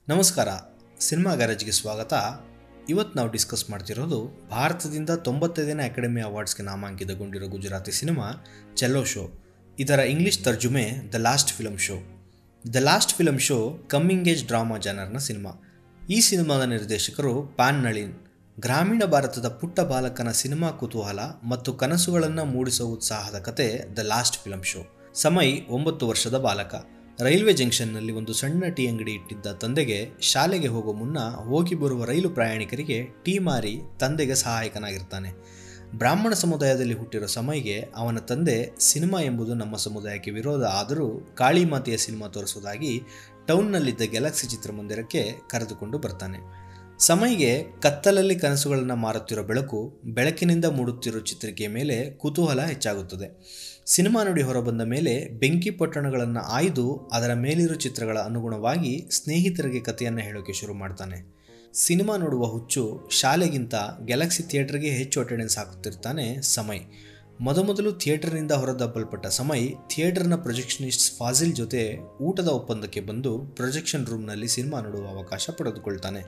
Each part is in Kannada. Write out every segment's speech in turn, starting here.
ನಮಸ್ಕಾರ ಸಿನಿಮಾ ಗ್ಯಾರೇಜ್ಗೆ ಸ್ವಾಗತ ಇವತ್ತು ನಾವು ಡಿಸ್ಕಸ್ ಮಾಡ್ತಿರೋದು ಭಾರತದಿಂದ ತೊಂಬತ್ತೈದನೇ ಅಕಾಡೆಮಿ ಅವಾರ್ಡ್ಸ್ಗೆ ನಾಮಾಂಕಿತಗೊಂಡಿರೋ ಗುಜರಾತಿ ಸಿನಿಮಾ ಚೆಲ್ಲೋ ಶೋ ಇದರ ಇಂಗ್ಲಿಷ್ ತರ್ಜುಮೆ the last film show the last film show coming age drama ಜಾನರ್ನ ಸಿನಿಮಾ ಈ ಸಿನಿಮಾದ ನಿರ್ದೇಶಕರು ಪ್ಯಾನ್ ನಳಿನ್ ಗ್ರಾಮೀಣ ಭಾರತದ ಪುಟ್ಟ ಬಾಲಕನ ಸಿನಿಮಾ ಕುತೂಹಲ ಮತ್ತು ಕನಸುಗಳನ್ನು ಮೂಡಿಸುವ ಉತ್ಸಾಹದ ಕತೆ the last film show Samay ಒಂಬತ್ತು ವರ್ಷದ ಬಾಲಕ ರೈಲ್ವೆ ಜಂಕ್ಷನ್ನಲ್ಲಿ ಒಂದು ಸಣ್ಣ ಟೀ ಅಂಗಡಿ ಇಟ್ಟಿದ್ದ ತಂದೆಗೆ ಶಾಲೆಗೆ ಹೋಗೋ ಮುನ್ನ ಹೋಗಿ ಬರುವ ರೈಲು ಪ್ರಯಾಣಿಕರಿಗೆ ಟೀ ಮಾರಿ ತಂದೆಗೆ ಸಹಾಯಕನಾಗಿರ್ತಾನೆ ಬ್ರಾಹ್ಮಣ ಸಮುದಾಯದಲ್ಲಿ ಹುಟ್ಟಿರೋ ಸಮಯ್ಗೆ ಅವನ ತಂದೆ ಸಿನಿಮಾ ಎಂಬುದು ನಮ್ಮ ಸಮುದಾಯಕ್ಕೆ ವಿರೋಧ ಆದರೂ ಕಾಳಿಮಾತೆಯ ಸಿನಿಮಾ ತೋರಿಸೋದಾಗಿ ಟೌನ್ನಲ್ಲಿದ್ದ ಗ್ಯಾಲಕ್ಸಿ ಚಿತ್ರಮಂದಿರಕ್ಕೆ ಕರೆದುಕೊಂಡು ಬರ್ತಾನೆ ಸಮಯ್ಗೆ ಕತ್ತಲಲ್ಲಿ ಕನಸುಗಳನ್ನು ಮಾರುತ್ತಿರೋ ಬೆಳಕು ಬೆಳಕಿನಿಂದ ಮೂಡುತ್ತಿರೋ ಚಿತ್ರಿಕೆಯ ಮೇಲೆ ಕುತೂಹಲ ಹೆಚ್ಚಾಗುತ್ತದೆ ಸಿನಿಮಾ ನೋಡಿ ಹೊರಬಂದ ಮೇಲೆ ಬೆಂಕಿ ಪೊಟ್ಟಣಗಳನ್ನು ಆಯ್ದು ಅದರ ಮೇಲಿರೋ ಚಿತ್ರಗಳ ಅನುಗುಣವಾಗಿ ಸ್ನೇಹಿತರಿಗೆ ಕಥೆಯನ್ನು ಹೇಳೋಕೆ ಶುರು ಮಾಡ್ತಾನೆ ಸಿನಿಮಾ ನೋಡುವ ಹುಚ್ಚು ಶಾಲೆಗಿಂತ ಗ್ಯಾಲಕ್ಸಿ ಥಿಯೇಟರ್ಗೆ ಹೆಚ್ಚು ಅಟೆಂಡೆನ್ಸ್ ಹಾಕುತ್ತಿರ್ತಾನೆ ಸಮಯ್ ಮೊದಮೊದಲು ಥಿಯೇಟರ್ನಿಂದ ಹೊರದಬ್ಬಲ್ಪಟ್ಟ ಸಮಯ್ ಥಿಯೇಟರ್ನ ಪ್ರೊಜೆಕ್ಷನಿಸ್ಟ್ ಫಾಜಿಲ್ ಜೊತೆ ಊಟದ ಒಪ್ಪಂದಕ್ಕೆ ಬಂದು ಪ್ರೊಜೆಕ್ಷನ್ ರೂಮ್ನಲ್ಲಿ ಸಿನಿಮಾ ನೋಡುವ ಅವಕಾಶ ಪಡೆದುಕೊಳ್ತಾನೆ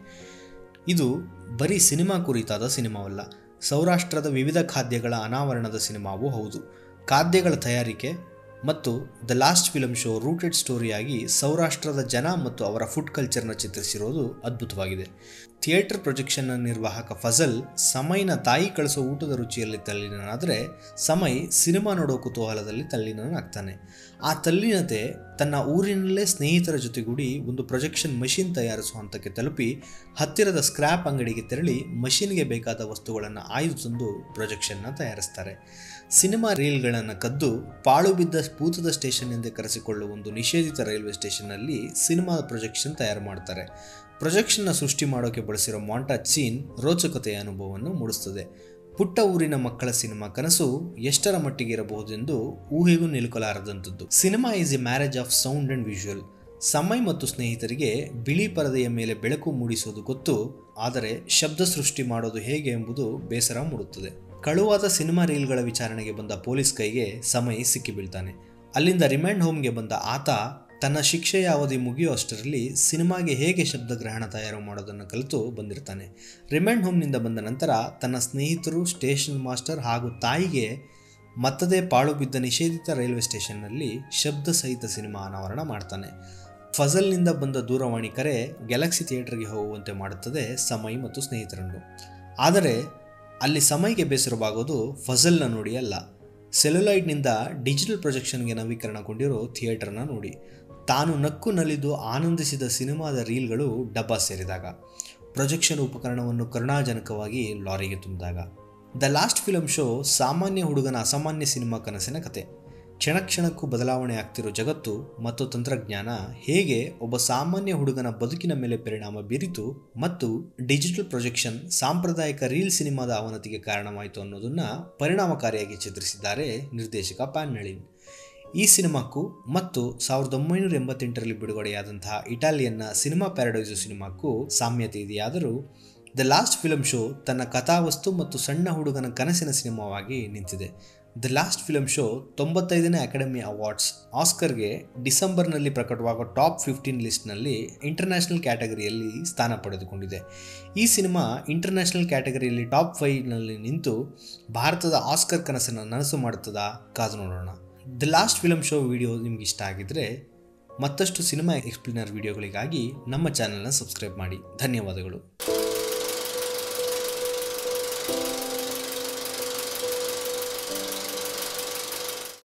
ಇದು ಬರೀ ಸಿನಿಮಾ ಕುರಿತಾದ ಸಿನಿಮಾವಲ್ಲ ಸೌರಾಷ್ಟ್ರದ ವಿವಿಧ ಖಾದ್ಯಗಳ ಅನಾವರಣದ ಸಿನಿಮಾವೂ ಹೌದು ಖಾದ್ಯಗಳ ತಯಾರಿಕೆ ಮತ್ತು the last film show rooted ಸ್ಟೋರಿಯಾಗಿ ಸೌರಾಷ್ಟ್ರದ ಜನ ಮತ್ತು ಅವರ ಫುಡ್ ಕಲ್ಚರ್ನ ಚಿತ್ರಿಸಿರೋದು ಅದ್ಭುತವಾಗಿದೆ ಥಿಯೇಟರ್ ಪ್ರೊಜೆಕ್ಷನ್ನ ನಿರ್ವಾಹಕ ಫಜಲ್ ಸಮಯ್ನ ತಾಯಿ ಕಳಿಸೋ ಊಟದ ರುಚಿಯಲ್ಲಿ ತಲ್ಲೀನನಾದರೆ ಸಮಯ್ ಸಿನಿಮಾ ನೋಡೋ ಕುತೂಹಲದಲ್ಲಿ ತಲ್ಲೀನನಾಗ್ತಾನೆ ಆ ತಲ್ಲೀನತೆ ತನ್ನ ಊರಿನಲ್ಲೇ ಸ್ನೇಹಿತರ ಜೊತೆಗೂಡಿ ಒಂದು ಪ್ರೊಜೆಕ್ಷನ್ ಮಷಿನ್ ತಯಾರಿಸುವ ಹಂತಕ್ಕೆ ತಲುಪಿ ಹತ್ತಿರದ ಸ್ಕ್ರ್ಯಾಪ್ ಅಂಗಡಿಗೆ ತೆರಳಿ ಮಷಿನ್ಗೆ ಬೇಕಾದ ವಸ್ತುಗಳನ್ನು ಆಯ್ದು ತಂದು ಪ್ರೊಜೆಕ್ಷನ್ನ ತಯಾರಿಸ್ತಾರೆ ಸಿನಿಮಾ ರೀಲ್ಗಳನ್ನು ಕದ್ದು ಪಾಳು ಬಿದ್ದ ಭೂತದ ಸ್ಟೇಷನ್ ಎಂದೇ ಕರೆಸಿಕೊಳ್ಳುವ ಒಂದು ನಿಷೇಧಿತ ರೈಲ್ವೆ ಸ್ಟೇಷನ್ನಲ್ಲಿ ಸಿನಿಮಾದ ಪ್ರೊಜೆಕ್ಷನ್ ತಯಾರು ಮಾಡ್ತಾರೆ ಪ್ರೊಜೆಕ್ಷನ್ನ ಸೃಷ್ಟಿ ಮಾಡೋಕೆ ಬಳಸಿರೋ ಮಾಂಟಾಜ್ ಸೀನ್ ರೋಚಕತೆಯ ಅನುಭವವನ್ನು ಮೂಡಿಸ್ತದೆ ಪುಟ್ಟ ಊರಿನ ಮಕ್ಕಳ ಸಿನಿಮಾ ಕನಸು ಎಷ್ಟರ ಮಟ್ಟಿಗೆ ಇರಬಹುದೆಂದು ಊಹೆಗೂ ನಿಲುಕಲಾರದಂಥದ್ದು cinema is a marriage of sound and visual Samay ಮತ್ತು ಸ್ನೇಹಿತರಿಗೆ ಬಿಳಿ ಪರದೆಯ ಮೇಲೆ ಬೆಳಕು ಮೂಡಿಸೋದು ಗೊತ್ತು ಆದರೆ ಶಬ್ದ ಸೃಷ್ಟಿ ಮಾಡೋದು ಹೇಗೆ ಎಂಬುದು ಬೇಸರ ಮೂಡುತ್ತದೆ ಕಳುವಾದ ಸಿನಿಮಾ ರೀಲ್ಗಳ ವಿಚಾರಣೆಗೆ ಬಂದ ಪೊಲೀಸ್ ಕೈಗೆ ಸಮಯ್ ಸಿಕ್ಕಿಬೀಳ್ತಾನೆ ಅಲ್ಲಿಂದ ರಿಮ್ಯಾಂಡ್ ಹೋಮ್ಗೆ ಬಂದ ಆತ ತನ್ನ ಶಿಕ್ಷೆಯ ಅವಧಿ ಮುಗಿಯೋ ಅಷ್ಟರಲ್ಲಿ ಸಿನಿಮಾಗೆ ಹೇಗೆ ಶಬ್ದಗ್ರಹಣ ತಯಾರು ಮಾಡೋದನ್ನು ಕಲಿತು ಬಂದಿರ್ತಾನೆ ರಿಮ್ಯಾಂಡ್ ಹೋಮ್ನಿಂದ ಬಂದ ನಂತರ ತನ್ನ ಸ್ನೇಹಿತರು ಸ್ಟೇಷನ್ ಮಾಸ್ಟರ್ ಹಾಗೂ ತಾಯಿಗೆ ಮತ್ತದೇ ಪಾಳು ಬಿದ್ದ ನಿಷೇಧಿತ ರೈಲ್ವೆ ಸ್ಟೇಷನ್ನಲ್ಲಿ ಶಬ್ದ ಸಹಿತ ಸಿನಿಮಾ ಅನಾವರಣ ಮಾಡ್ತಾನೆ ಫಜಲ್ನಿಂದ ಬಂದ ದೂರವಾಣಿ ಕರೆ ಗ್ಯಾಲಕ್ಸಿ ಥಿಯೇಟರ್ಗೆ ಹೋಗುವಂತೆ ಮಾಡುತ್ತದೆ ಸಮಯ್ ಮತ್ತು ಸ್ನೇಹಿತರನ್ನು ಆದರೆ ಅಲ್ಲಿ ಸಮಯಕ್ಕೆ ಬೇಸರವಾಗೋದು ಫಜಲ್ನ ನೋಡಿ ಅಲ್ಲ ಸೆಲ್ಯುಲೈಡ್ನಿಂದ ಡಿಜಿಟಲ್ ಪ್ರೊಜೆಕ್ಷನ್ಗೆ ನವೀಕರಣಗೊಂಡಿರೋ ಥಿಯೇಟರ್ನ ನೋಡಿ ತಾನು ನಕ್ಕು ನಲಿದು ಆನಂದಿಸಿದ ಸಿನಿಮಾದ ರೀಲ್ಗಳು ಡಬ್ಬ ಸೇರಿದಾಗ ಪ್ರೊಜೆಕ್ಷನ್ ಉಪಕರಣವನ್ನು ಕರುಣಾಜನಕವಾಗಿ ಲಾರಿಗೆ ತುಂಬಿದಾಗ ದ ಲಾಸ್ಟ್ ಫಿಲಮ್ ಶೋ ಸಾಮಾನ್ಯ ಹುಡುಗನ ಅಸಾಮಾನ್ಯ ಸಿನಿಮಾ ಕನಸಿನ ಕತೆ ಕ್ಷಣ ಕ್ಷಣಕ್ಕೂ ಬದಲಾವಣೆ ಆಗ್ತಿರೋ ಜಗತ್ತು ಮತ್ತು ತಂತ್ರಜ್ಞಾನ ಹೇಗೆ ಒಬ್ಬ ಸಾಮಾನ್ಯ ಹುಡುಗನ ಬದುಕಿನ ಮೇಲೆ ಪರಿಣಾಮ ಬೀರಿತು ಮತ್ತು ಡಿಜಿಟಲ್ ಪ್ರೊಜೆಕ್ಷನ್ ಸಾಂಪ್ರದಾಯಿಕ ರೀಲ್ ಸಿನಿಮಾದ ಅವನತಿಗೆ ಕಾರಣವಾಯಿತು ಅನ್ನೋದನ್ನು ಪರಿಣಾಮಕಾರಿಯಾಗಿ ಚಿತ್ರಿಸಿದ್ದಾರೆ ನಿರ್ದೇಶಕ ಪ್ಯಾನ್ ನಳಿನ್ ಈ ಸಿನಿಮಾಕ್ಕೂ ಮತ್ತು ಸಾವಿರದ ಒಂಬೈನೂರ ಎಂಬತ್ತೆಂಟರಲ್ಲಿ ಬಿಡುಗಡೆಯಾದಂತಹ ಇಟಾಲಿಯನ್ನ ಸಿನಿಮಾ ಪ್ಯಾರಡೈಸು ಸಿನಿಮಾಕ್ಕೂ ಸಾಮ್ಯತೆ ಇದೆಯಾದರೂ ದ ಲಾಸ್ಟ್ ಫಿಲಮ್ ಶೋ ತನ್ನ ಕಥಾವಸ್ತು ಮತ್ತು ಸಣ್ಣ ಹುಡುಗನ ಕನಸಿನ ಸಿನಿಮಾವಾಗಿ ನಿಂತಿದೆ ದ ಲಾಸ್ಟ್ ಫಿಲಮ್ ಶೋ ತೊಂಬತ್ತೈದನೇ ಅಕಾಡೆಮಿ ಅವಾರ್ಡ್ಸ್ ಆಸ್ಕರ್ಗೆ ಡಿಸೆಂಬರ್ನಲ್ಲಿ ಪ್ರಕಟವಾಗೋ ಟಾಪ್ ಫಿಫ್ಟೀನ್ ಲಿಸ್ಟ್ನಲ್ಲಿ ಇಂಟರ್ನ್ಯಾಷನಲ್ ಕ್ಯಾಟಗರಿಯಲ್ಲಿ ಸ್ಥಾನ ಪಡೆದುಕೊಂಡಿದೆ ಈ ಸಿನಿಮಾ ಇಂಟರ್ನ್ಯಾಷನಲ್ ಕ್ಯಾಟಗರಿಯಲ್ಲಿ ಟಾಪ್ ಫೈವ್ನಲ್ಲಿ ನಿಂತು ಭಾರತದ ಆಸ್ಕರ್ ಕನಸನ್ನು ನನಸು ಮಾಡುತ್ತದಾ ಕಾದು ನೋಡೋಣ the last film show video ನಿಮ್ಗೆ ಇಷ್ಟ ಆಗಿದ್ದರೆ ಮತ್ತಷ್ಟು ಸಿನಿಮಾ ಎಕ್ಸ್ಪ್ಲೇನರ್ ವಿಡಿಯೋಗಳಿಗಾಗಿ ನಮ್ಮ ಚಾನಲ್ನ ಸಬ್ಸ್ಕ್ರೈಬ್ ಮಾಡಿ ಧನ್ಯವಾದಗಳು